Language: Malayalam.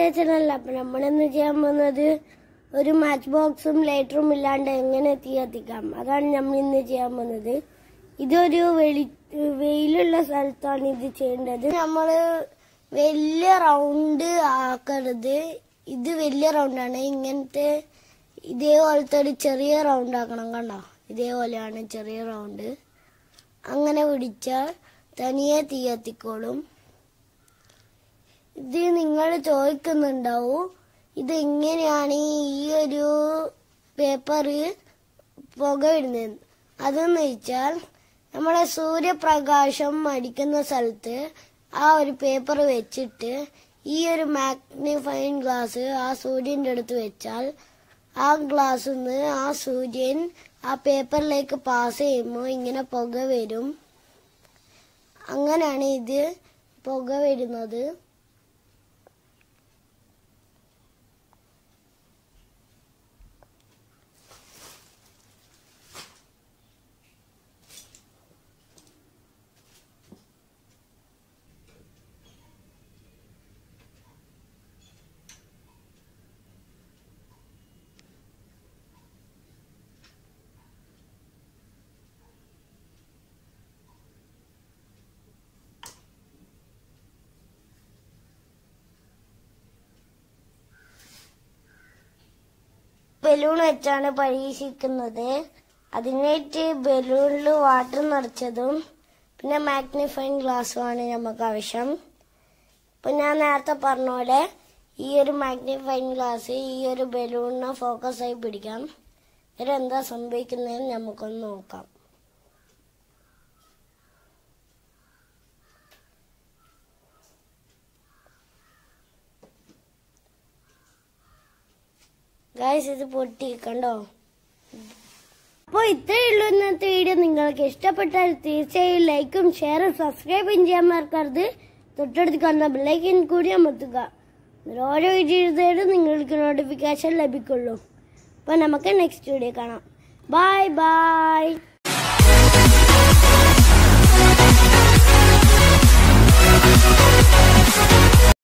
ചാനൽ അപ്പം നമ്മളിന്ന് ചെയ്യാൻ പോകുന്നത് ഒരു മാച്ച് ബോക്സും ലൈറ്ററും ഇല്ലാണ്ട് എങ്ങനെ തീ കത്തിക്കാം അതാണ് നമ്മൾ ഇന്ന് ചെയ്യാൻ പോകുന്നത് ഇതൊരു വെളി വെയിലുള്ള സ്ഥലത്താണ് ഇത് ചെയ്യേണ്ടത് നമ്മൾ വലിയ റൗണ്ട് ആക്കരുത് ഇത് വലിയ റൗണ്ടാണ് ഇങ്ങനത്തെ ഇതേപോലത്തെ ഒരു ചെറിയ റൗണ്ട് ആക്കണം കണ്ടോ ഇതേപോലെയാണ് ചെറിയ റൗണ്ട് അങ്ങനെ പിടിച്ചാൽ തനിയെ തീ കത്തിക്കോളും ഇത് നിങ്ങൾ ചോദിക്കുന്നുണ്ടാവും ഇത് എങ്ങനെയാണ് ഈ ഒരു പേപ്പർ പുക വിടുന്നത് അതെന്ന് വെച്ചാൽ നമ്മളെ സൂര്യപ്രകാശം അടിക്കുന്ന സ്ഥലത്ത് ആ ഒരു പേപ്പർ വെച്ചിട്ട് ഈ ഒരു മാഗ്നിഫൈൻ ഗ്ലാസ് ആ സൂര്യന്റെ അടുത്ത് വെച്ചാൽ ആ ഗ്ലാസ്സിൽ നിന്ന് ആ സൂര്യൻ ആ പേപ്പറിലേക്ക് പാസ് ചെയ്യുമ്പോൾ ഇങ്ങനെ പുക വരും അങ്ങനെയാണ് ഇത് പുക വരുന്നത് ബലൂൺ വെച്ചാണ് പരീക്ഷിക്കുന്നത് അതിനായിട്ട് ബലൂണിൽ വാട്ടർ നിറച്ചതും പിന്നെ മാഗ്നിഫൈങ് ഗ്ലാസ്സുമാണ് നമുക്ക് ആവശ്യം ഇപ്പൊ ഞാൻ നേരത്തെ പറഞ്ഞ പോലെ ഈ ഒരു മാഗ്നിഫൈങ് ഗ്ലാസ് ഈ ഒരു ബലൂണിനെ ഫോക്കസ് ആയി പിടിക്കാം എന്നിട്ട് എന്താ സംഭവിക്കുന്നതെന്ന് നമുക്കൊന്ന് നോക്കാം ഗായ്സ് ഇത് പൊട്ടി കണ്ടോ അപ്പോൾ ഇത്രയേ ഉള്ളൂ ഇന്നത്തെ വീഡിയോ നിങ്ങൾക്ക് ഇഷ്ടപ്പെട്ടാൽ തീർച്ചയായും ലൈക്കും ഷെയറും സബ്സ്ക്രൈബും ചെയ്യാൻ മറക്കരുത് തൊട്ടടുത്ത് കാണുന്ന ബെല്ലൈക്കൻ കൂടി അമർത്തുക എന്നിട്ട് ഓരോ വീഡിയോ ചെയ്താലും നിങ്ങൾക്ക് നോട്ടിഫിക്കേഷൻ ലഭിക്കുള്ളൂ അപ്പോൾ നമുക്ക് നെക്സ്റ്റ് വീഡിയോ കാണാം ബൈ ബൈ